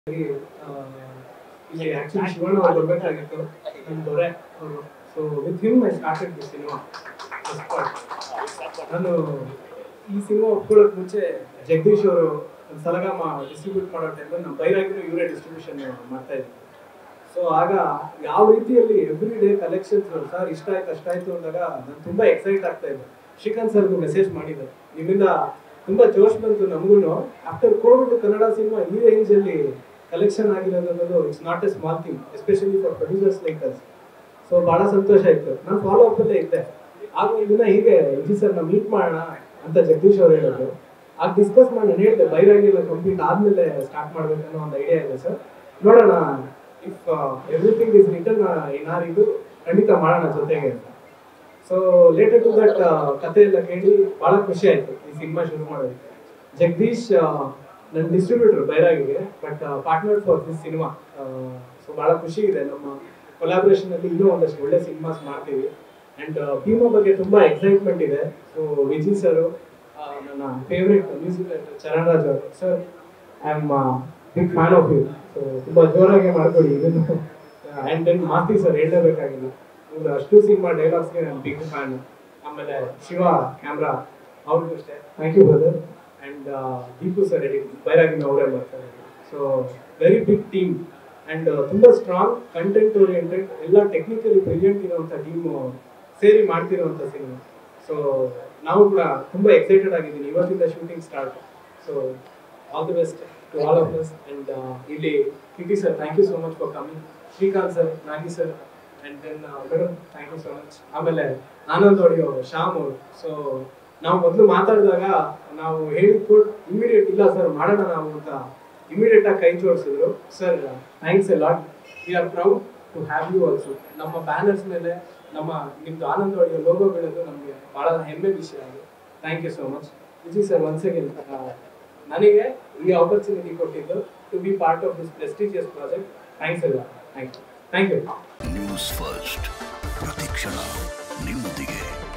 ಇಲ್ಲಿ ಆಕ್ಚುಲಿ ಶಿವಣ್ಣ ಅವ್ರು ಬರ್ಬೇಕಾಗಿತ್ತು ನಮ್ಮ ದೊರೆ ಅವರು so with him I started the cinema ನಾನು ಈ ಸಿನಿಮಾ ಒಪ್ಕೊಳ್ಳೋಕೆ ಮುಂಚೆ ಜಗದೀಶ್ ಅವರು ಒಂದು ಸಲಗಾಮ ಡಿಸ್ಟ್ರಿಬ್ಯೂಟ್ ಮಾಡೋ ಟೈಮಲ್ಲಿ ನಮ್ಮ ಬೈರಾಗಿನೂ ಇವರೇ ಡಿಸ್ಟ್ರಿಬ್ಯೂಷನ್ ಮಾಡ್ತಾ ಇದ್ರು ಸೊ ಆಗ ಯಾವ ರೀತಿಯಲ್ಲಿ ಎವ್ರಿ ಡೇ ಕಲೆಕ್ಷನ್ಸ್ ಸರ್ ಇಷ್ಟ ಆಯ್ತು ಅಷ್ಟ ಆಯ್ತು ಅಂದಾಗ ನಾನು ತುಂಬಾ ಎಕ್ಸೈಟ್ ಆಗ್ತಾ ಇದ್ದೆ ಶ್ರೀಕಾಂತ್ ಸರ್ಗೂ ಮೆಸೇಜ್ ಮಾಡಿದ್ದೆ ನಿಮ್ಮಿಂದ ತುಂಬಾ ಜೋಶ್ ಬಂತು ನಮಗೂ ಆಫ್ಟರ್ ಕೋವಿಡ್ ಕನ್ನಡ ಸಿನಿಮಾ ಈ ರೇಂಜ್ ಅಲ್ಲಿ ಕಲೆಕ್ಷನ್ ಆಗಿರೋದು ಅನ್ನೋದು it's not a small thing especially for producers like us so ಬಹಳ ಸಂತೋಷ ಆಯ್ತು ನಾನು ಫಾಲೋ ಅಪ್ ಅಲ್ಲೇ ಇದ್ದೆ ಆಗ ಇದನ್ನ ಹೀಗೆ ವಿಜಿ ಸರ್ ನಾವು ಮೀಟ್ ಮಾಡೋಣ ಅಂತ ಜಗದೀಶ್ ಅವ್ರು ಹೇಳಿದ್ರು ಆಗ ಡಿಸ್ಕಸ್ ಮಾಡಿ ನಾನು ಹೇಳಿದೆ ಬೈರಾಗಿಲ್ಲ ಕಂಪ್ಲೀಟ್ ಆದ್ಮೇಲೆ ಸ್ಟಾರ್ಟ್ ಮಾಡ್ಬೇಕನ್ನೋ ಒಂದು ಐಡಿಯಾ ಇದೆ ಸರ್ ನೋಡೋಣ ಇಫ್ ಎವ್ರಿಥಿಂಗ್ ಇಸ್ ರಿಟರ್ನ್ ಏನಾರು ಇದು ಖಂಡಿತ ಮಾಡೋಣ ಜೊತೆಗೆ ಅಂತ ಸೊ ಲೇಟರ್ ಟು ದಟ್ ಕತೆ ಎಲ್ಲ ಕೇಳಿ ಬಹಳ ಖುಷಿ ಆಯ್ತು ಈ ಸಿನಿಮಾ ಶುರು ಮಾಡೋದಕ್ಕೆ ಜಗದೀಶ್ ನನ್ನ ಡಿಸ್ಟ್ರಿಬ್ಯೂಟರ್ ಬೈರಾಗಿಗೆ but partner for this cinema so ಬಹಳ ಖುಷಿ ಇದೆ ನಮ್ಮ ಕೊಲಾಬ್ರೇಷನ್ ಅಲ್ಲಿ ಇನ್ನೂ ಒಂದಷ್ಟು ಒಳ್ಳೆ ಸಿನಿಮಾಸ್ ಮಾಡ್ತೀವಿ ಅಂಡ್ ಭೀಮಾ ಬಗ್ಗೆ ತುಂಬಾ ಎಕ್ಸೈಟ್ಮೆಂಟ್ ಇದೆ ಸೊ ವಿಜಯ್ ಸರ್ ನನ್ನ favourite music director Charan Raj ಅವರು sir I am big fan of you so ತುಂಬಾ ಜೋರಾಗಿ ಮಾಡ್ಕೊಡಿ ಇದನ್ನು ಅಂಡ್ ದೆನ್ ಮಾಸ್ತಿ ಸರ್ ಹೇಳಲೇಬೇಕಾಗಿಲ್ಲ ಇವ್ರು ಅಷ್ಟು ಸಿನಿಮಾ ಡೈಲಾಗ್ಸ್ಗೆ ನಾನು ಬಿಗ್ ಫ್ಯಾನ್ ಆಮೇಲೆ ಶಿವ ಕ್ಯಾಮ್ರಾ ಅವ್ರಿಗೂ ಅಷ್ಟೇ thank you brother and Deepu sir editing ಬೈರಾಗಿನ ಅವರೇ ಬರ್ತಾರೆ so very big team and ತುಂಬಾ ಸ್ಟ್ರಾಂಗ್ ಕಂಟೆಂಟ್ ಓರಿಯೆಂಟೆಡ್ ಎಲ್ಲ ಟೆಕ್ನಿಕಲಿ ಬ್ರಿಲಿಯಂಟ್ ಇರುವಂಥ ಟೀಮ್ ಸೇರಿ ಮಾಡ್ತಿರುವಂಥ ಸಿನಿಮಾ ಸೊ ನಾವು ಕೂಡ ತುಂಬಾ ಎಕ್ಸೈಟೆಡ್ ಆಗಿದ್ದೀನಿ ಇವತ್ತಿಂದ shooting start so all the best to all of us and ಇಲ್ಲಿ Kitty sir thank you so much for coming Srikanth sir Nagi sir and then madam thank you so much ಆಮೇಲೆ Anand audio Shyam ಅವರು so ನಾವು ಮೊದಲು ಮಾತಾಡಿದಾಗ ನಾವು ಹೇಳಿದ್ ಇಮಿಡಿಯೇಟ್ ಇಲ್ಲ ಸರ್ ಮಾಡೋಣ ನಾವು ಅಂತ ಇಮಿಡಿಯೇಟ್ ಆಗಿ ಕೈ ಜೋಡಿಸಿದ್ರು sir thanks a lot we are proud to have you also ನಮ್ಮ ಬ್ಯಾನರ್ಸ್ ಮೇಲೆ ನಮ್ಮ ನಿಮ್ದು ಆನಂದ್ ಆಡಿಯೋ ಲೋಗೋ ಬೀಳೋದು ನಮಗೆ ಬಹಳ ಹೆಮ್ಮೆ ವಿಷಯ ಅದು thank you so much Vijay sir once again ನನಗೆ ಈ ಆಪರ್ಚುನಿಟಿ ಕೊಟ್ಟಿದ್ದು to be part of this prestigious project thanks ಎಲ್ಲ thank you thank you news first ಪ್ರತಿಕ್ಷಣ ನಿಮ್ಮೊಂದಿಗೆ